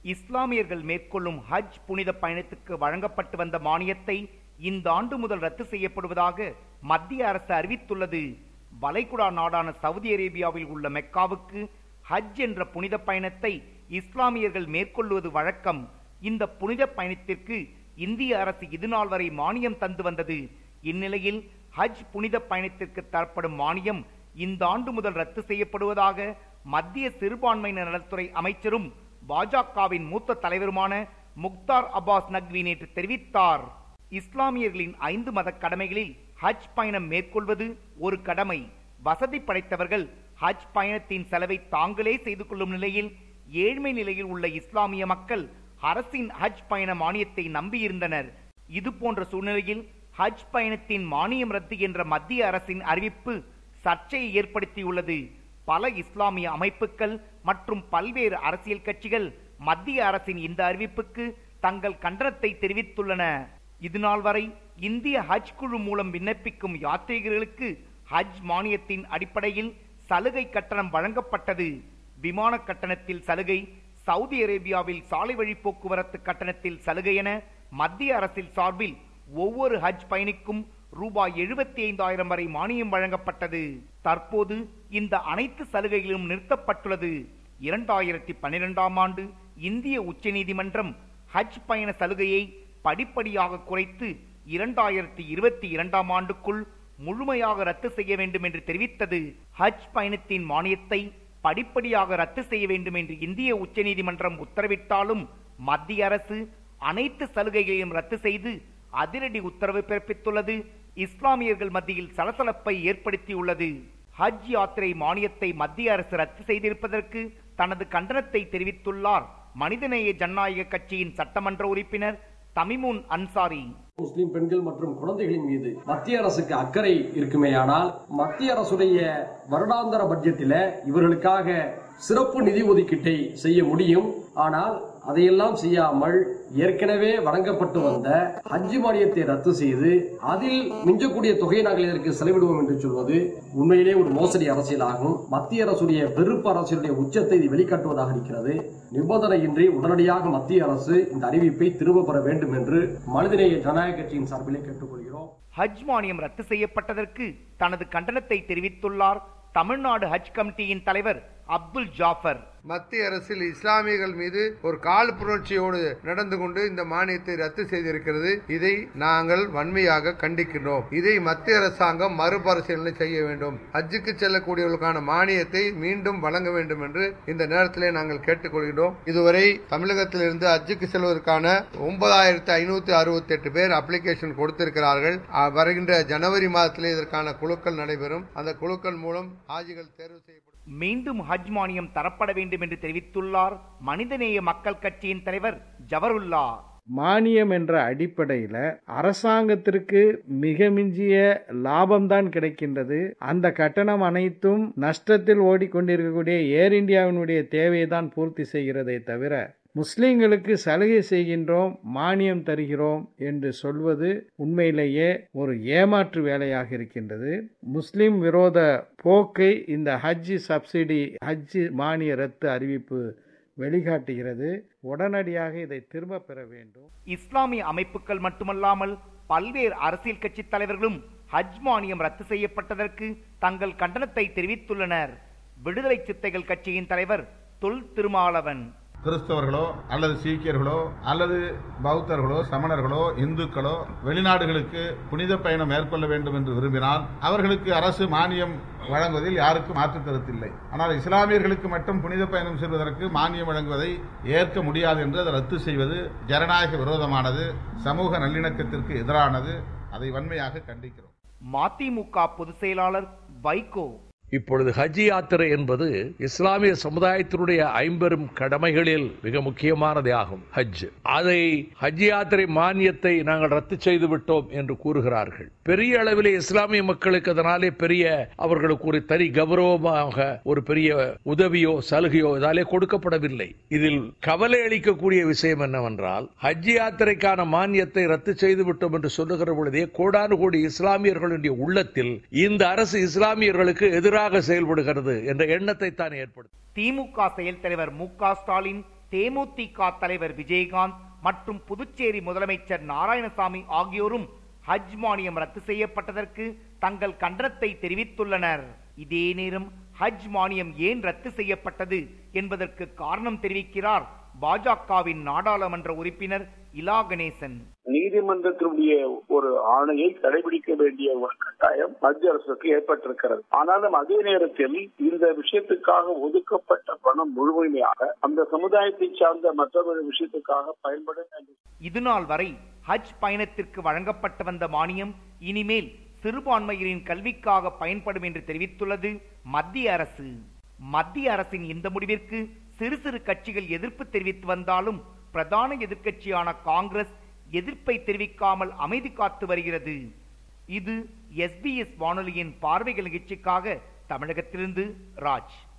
இஸ்லாமியர்கள் மேற்கொள்ளும் ஹஜ் புனித பயணத்துக்கு வழங்கப்பட்டு வந்த மானியத்தை இந்த ஆண்டு முதல் ரத்து செய்யப்படுவதாக மத்திய அரசு அறிவித்துள்ளது வளைகுடா நாடான சவுதி அரேபியாவில் உள்ள மெக்காவுக்கு ஹஜ் என்ற புனித பயணத்தை இஸ்லாமியர்கள் மேற்கொள்வது வழக்கம் இந்த புனித பயணத்திற்கு இந்திய அரசு இதுநாள் வரை மானியம் தந்து வந்தது இந்நிலையில் ஹஜ் புனித பயணத்திற்கு தரப்படும் மானியம் இந்த ஆண்டு முதல் ரத்து செய்யப்படுவதாக மத்திய சிறுபான்மையினர் நலத்துறை அமைச்சரும் பாஜகவின் மூத்த தலைவருமான முக்தார் அப்பாஸ் நக்வி நேற்று தெரிவித்தார் இஸ்லாமியர்களின் ஐந்து மத கடமைகளில் ஹஜ் பயணம் மேற்கொள்வது ஒரு கடமை வசதி படைத்தவர்கள் ஹஜ் பயணத்தின் செலவை தாங்களே செய்து கொள்ளும் நிலையில் ஏழ்மை நிலையில் உள்ள இஸ்லாமிய மக்கள் அரசின் ஹஜ் பயண மானியத்தை நம்பியிருந்தனர் இது போன்ற சூழ்நிலையில் ஹஜ் பயணத்தின் மானியம் ரத்து என்ற மத்திய அரசின் அறிவிப்பு சர்ச்சையை ஏற்படுத்தியுள்ளது பல இஸ்லாமிய அமைப்புகள் மற்றும் பல்வேறு அரசியல் கட்சிகள் மத்திய அரசின் இந்த அறிவிப்புக்கு தங்கள் கண்டனத்தை தெரிவித்துள்ளன இதுநாள் வரை இந்திய ஹஜ் குழு மூலம் விண்ணப்பிக்கும் யாத்ரீகர்களுக்கு ஹஜ் மானியத்தின் அடிப்படையில் சலுகை கட்டணம் வழங்கப்பட்டது விமான கட்டணத்தில் சலுகை சவுதி அரேபியாவில் சாலை வழி போக்குவரத்து கட்டணத்தில் சலுகை என மத்திய அரசின் சார்பில் ஒவ்வொரு ஹஜ் பயணிக்கும் ரூபாய் எழுபத்தி ஐந்தாயிரம் வரை மானியம் வழங்கப்பட்டது தற்போது இந்த அனைத்து சலுகைகளும் நிறுத்தப்பட்டுள்ளது இரண்டாயிரத்தி பன்னிரெண்டாம் ஆண்டு இந்திய உச்சநீதிமன்றம் ஹஜ் பயண சலுகையை படிப்படியாக குறைத்து இரண்டாயிரத்தி இருபத்தி இரண்டாம் ஆண்டுக்குள் முழுமையாக ரத்து செய்ய வேண்டும் என்று தெரிவித்தது ஹஜ் பயணத்தின் மானியத்தை படிப்படியாக ரத்து செய்ய வேண்டும் என்று இந்திய உச்சநீதிமன்றம் உத்தரவிட்டாலும் மத்திய அரசு அனைத்து சலுகைகளையும் ரத்து செய்து அதிரடி உத்தரவு பிறப்பித்துள்ளது இஸ்லாமியர்கள் மத்தியில் சலசலப்பை ஏற்படுத்தியுள்ளது ஹஜ் யாத்திரை மானியத்தை மத்திய அரசு ரத்து செய்திருப்பதற்கு தனது கண்டனத்தை தெரிவித்துள்ளார் மனிதநேய ஜனநாயக கட்சியின் சட்டமன்ற உறுப்பினர் தமிமுன் அன்சாரி முஸ்லிம் பெண்கள் மற்றும் குழந்தைகளின் மீது மத்திய அரசுக்கு அக்கறை இருக்குமேயானால் மத்திய அரசுடைய வருடாந்திர பட்ஜெட்டில் இவர்களுக்காக சிறப்பு நிதி ஒதுக்கீட்டை செய்ய முடியும் ஆனால் அதையெல்லாம் செய்யாமல் ஏற்கனவே வழங்கப்பட்டு வந்த ஹஜ் மானியத்தை ரத்து செய்து அதில் மிஞ்சக்கூடிய தொகையை நாங்கள் இதற்கு செலவிடுவோம் என்று சொல்வது உண்மையிலே ஒரு மோசடி அரசியலாகும் மத்திய அரசுடைய வெறுப்பு அரசியலுடைய உச்சத்தை இது வெளிக்காட்டுவதாக இருக்கிறது நிபந்தனையின்றி உடனடியாக மத்திய அரசு இந்த அறிவிப்பை திரும்ப பெற வேண்டும் என்று மனிதநேய ஜனநாயக கட்சியின் சார்பிலே கேட்டுக்கொள்கிறோம் ஹஜ் மானியம் ரத்து செய்யப்பட்டதற்கு தனது கண்டனத்தை தெரிவித்துள்ளார் தமிழ்நாடு ஹஜ் கமிட்டியின் தலைவர் அப்துல் ஜாஃபர் மத்திய அரசில் இஸ்லாமியர்கள் மீது ஒரு காழ்ப்புணர்ச்சியோடு நடந்து கொண்டு இந்த மானியத்தை ரத்து செய்திருக்கிறது இதை நாங்கள் வன்மையாக கண்டிக்கின்றோம் இதை மத்திய அரசாங்கம் மறுபரிசீலனை செய்ய வேண்டும் ஹஜ்ஜுக்கு செல்லக்கூடியவர்களுக்கான மானியத்தை மீண்டும் வழங்க வேண்டும் என்று இந்த நேரத்திலே நாங்கள் கேட்டுக்கொள்கிறோம் இதுவரை தமிழகத்திலிருந்து ஹஜ்ஜுக்கு செல்வதற்கான ஒன்பதாயிரத்தி ஐநூத்தி அறுபத்தி எட்டு பேர் அப்ளிகேஷன் கொடுத்திருக்கிறார்கள் அஹ், வருகின்ற ஜனவரி மாதத்திலே இதற்கான குழுக்கள் நடைபெறும் அந்த குழுக்கள் மூலம் ஹாஜிகள் தேர்வு செய்யப்படும் மீண்டும் ஹஜ் மானியம் தரப்பட வேண்டும் என்று தெரிவித்துள்ளார் மனிதநேய மக்கள் கட்சியின் தலைவர் ஜவருல்லா மானியம் என்ற அடிப்படையில் அரசாங்கத்திற்கு மிக மிஞ்சிய லாபம்தான் கிடைக்கின்றது அந்த கட்டணம் அனைத்தும் நஷ்டத்தில் ஓடிக்கொண்டிருக்கக்கூடிய ஏர் இந்தியாவினுடைய தேவையை தான் பூர்த்தி செய்கிறதே தவிர முஸ்லிம்களுக்கு சலுகை செய்கின்றோம் மானியம் தருகிறோம் என்று சொல்வது உண்மையிலேயே ஒரு ஏமாற்று வேலையாக இருக்கின்றது முஸ்லிம் விரோத போக்கை இந்த ஹஜ் சப்சிடி ஹஜ் மானிய ரத்து அறிவிப்பு வெளிக்காட்டுகிறது உடனடியாக இதை திரும்ப பெற வேண்டும் இஸ்லாமிய அமைப்புகள் மட்டுமல்லாமல் பல்வேறு அரசியல் கட்சி தலைவர்களும் ஹஜ் மானியம் ரத்து செய்யப்பட்டதற்கு தங்கள் கண்டனத்தை தெரிவித்துள்ளனர் விடுதலை சித்தைகள் கட்சியின் தலைவர் தொல் திருமாவளவன் கிறிஸ்தவர்களோ அல்லது சீக்கியர்களோ அல்லது பௌத்தர்களோ சமணர்களோ இந்துக்களோ வெளிநாடுகளுக்கு புனித பயணம் மேற்கொள்ள வேண்டும் என்று விரும்பினால் அவர்களுக்கு அரசு மானியம் வழங்குவதில் யாருக்கும் மாற்று கருத்தில்லை ஆனால் இஸ்லாமியர்களுக்கு மட்டும் புனித பயணம் செல்வதற்கு மானியம் வழங்குவதை ஏற்க முடியாது என்று அதை ரத்து செய்வது ஜனநாயக விரோதமானது சமூக நல்லிணக்கத்திற்கு எதிரானது அதை வன்மையாக கண்டிக்கிறோம் மதிமுக பொதுச் செயலாளர் வைகோ இப்பொழுது ஹஜ் யாத்திரை என்பது இஸ்லாமிய சமுதாயத்தினுடைய ஐம்பெரும் கடமைகளில் மிக முக்கியமானது ஆகும் ஹஜ் அதை ஹஜ் யாத்திரை மானியத்தை நாங்கள் ரத்து செய்து விட்டோம் என்று கூறுகிறார்கள் பெரிய அளவிலே இஸ்லாமிய மக்களுக்கு அதனாலே பெரிய அவர்களுக்கு ஒரு தனி கௌரவமாக ஒரு பெரிய உதவியோ சலுகையோ இதாலே கொடுக்கப்படவில்லை இதில் கவலை அளிக்கக்கூடிய விஷயம் என்னவென்றால் ஹஜ் யாத்திரைக்கான மானியத்தை ரத்து செய்து விட்டோம் என்று சொல்லுகிற பொழுதே கோடானு கோடி இஸ்லாமியர்களுடைய உள்ளத்தில் இந்த அரசு இஸ்லாமியர்களுக்கு எதிராக செயல்படுகிறது என்ற எண்ணத்தை தான் ஏற்படுத்தும் திமுக செயல் தலைவர் மு க ஸ்டாலின் தேமுதிக தலைவர் விஜயகாந்த் மற்றும் புதுச்சேரி முதலமைச்சர் நாராயணசாமி ஆகியோரும் ஹஜ் மானியம் ரத்து செய்யப்பட்டதற்கு தங்கள் கண்டனத்தை தெரிவித்துள்ளனர் இதே நேரம் ஹஜ் மானியம் ஏன் ரத்து செய்யப்பட்டது என்பதற்கு காரணம் தெரிவிக்கிறார் பாஜகவின் நாடாளுமன்ற உறுப்பினர் இலா கணேசன் நீதிமன்றத்தினுடைய ஒரு ஆணையை கடைபிடிக்க வேண்டிய ஒரு கட்டாயம் மத்திய அரசுக்கு ஏற்பட்டிருக்கிறது ஆனாலும் அதே நேரத்தில் இந்த விஷயத்துக்காக ஒதுக்கப்பட்ட பணம் முழுமையாக அந்த சமுதாயத்தை சார்ந்த மற்றொரு விஷயத்துக்காக பயன்படும் என்று இதுநாள் வரை ஹஜ் பயணத்திற்கு வழங்கப்பட்டு வந்த மானியம் இனிமேல் சிறுபான்மையினரின் கல்விக்காக பயன்படும் என்று தெரிவித்துள்ளது மத்திய அரசு மத்திய அரசின் இந்த முடிவிற்கு சிறு சிறு கட்சிகள் எதிர்ப்பு தெரிவித்து வந்தாலும் பிரதான எதிர்க்கட்சியான காங்கிரஸ் எதிர்ப்பை தெரிவிக்காமல் அமைதி காத்து வருகிறது இது எஸ்பிஎஸ் வானொலியின் பார்வைகள் நிகழ்ச்சிக்காக தமிழகத்திலிருந்து ராஜ்